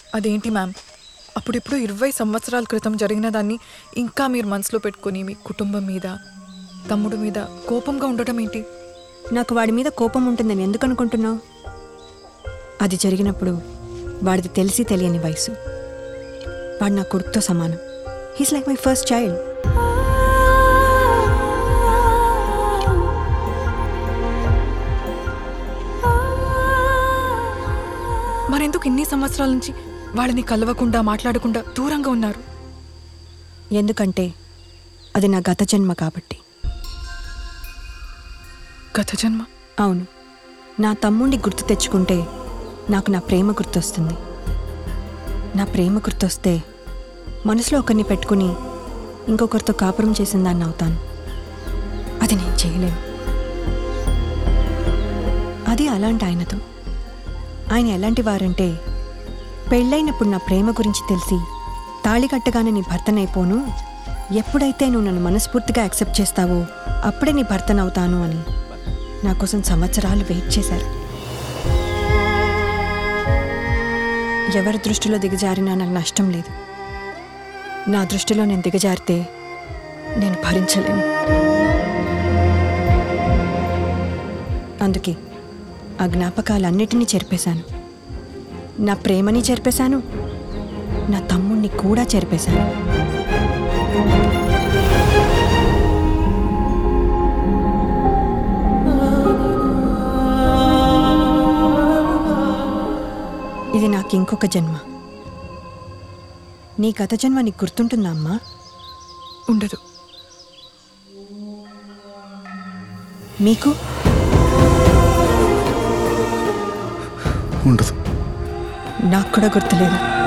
అదేంటి మ్యామ్ అప్పుడిప్పుడు ఇరవై సంవత్సరాల క్రితం జరిగిన దాన్ని ఇంకా మీరు మనసులో పెట్టుకొని మీ కుటుంబం మీద తమ్ముడు మీద కోపంగా ఉండటం ఏంటి నాకు వాడి మీద కోపం ఉంటుందని ఎందుకు అనుకుంటున్నావు అది జరిగినప్పుడు వాడిది తెలిసి తెలియని వయసు వాడు నా కొడుకుతో సమానం he's like my first child మరెందుకు ఇన్ని సంవత్సరాల నుంచి వాళ్ళని కలవకుండా మాట్లాడకుండా దూరంగా ఉన్నారు ఎందుకంటే అది నా గత జన్మ కాబట్టి గత జన్మ అవును నా తమ్ముడిని గుర్తు తెచ్చుకుంటే నాకు నా ప్రేమ గుర్తొస్తుంది నా ప్రేమ గుర్తొస్తే మనసులో ఒకరిని పెట్టుకుని ఇంకొకరితో కాపురం చేసిన దాన్ని అవుతాను అది నేను చేయలేను అది అలాంటి ఆయనతో ఆయన ఎలాంటి వారంటే పెళ్ళైనప్పుడు నా ప్రేమ గురించి తెలిసి తాళి కట్టగానే నీ భర్తనైపోను ఎప్పుడైతే నువ్వు నన్ను మనస్ఫూర్తిగా యాక్సెప్ట్ చేస్తావో అప్పుడే నీ భర్తనవుతాను అని నా కోసం సంవత్సరాలు వెయిట్ చేశారు ఎవరి దృష్టిలో దిగజారినా నాకు నష్టం లేదు నా దృష్టిలో నేను దిగజారితే నేను భరించలేను అందుకే ఆ జ్ఞాపకాలన్నిటినీ చెరిపేశాను నా ప్రేమని చెరిపేశాను నా తమ్ముణ్ణి కూడా చెరిపేశాను ఇది నాకు ఇంకొక జన్మ నీ గత జన్మ నీకు గుర్తుంటుందా అమ్మా ఉండదు మీకు ఉండదు నాకు కూడా గుర్తులేదు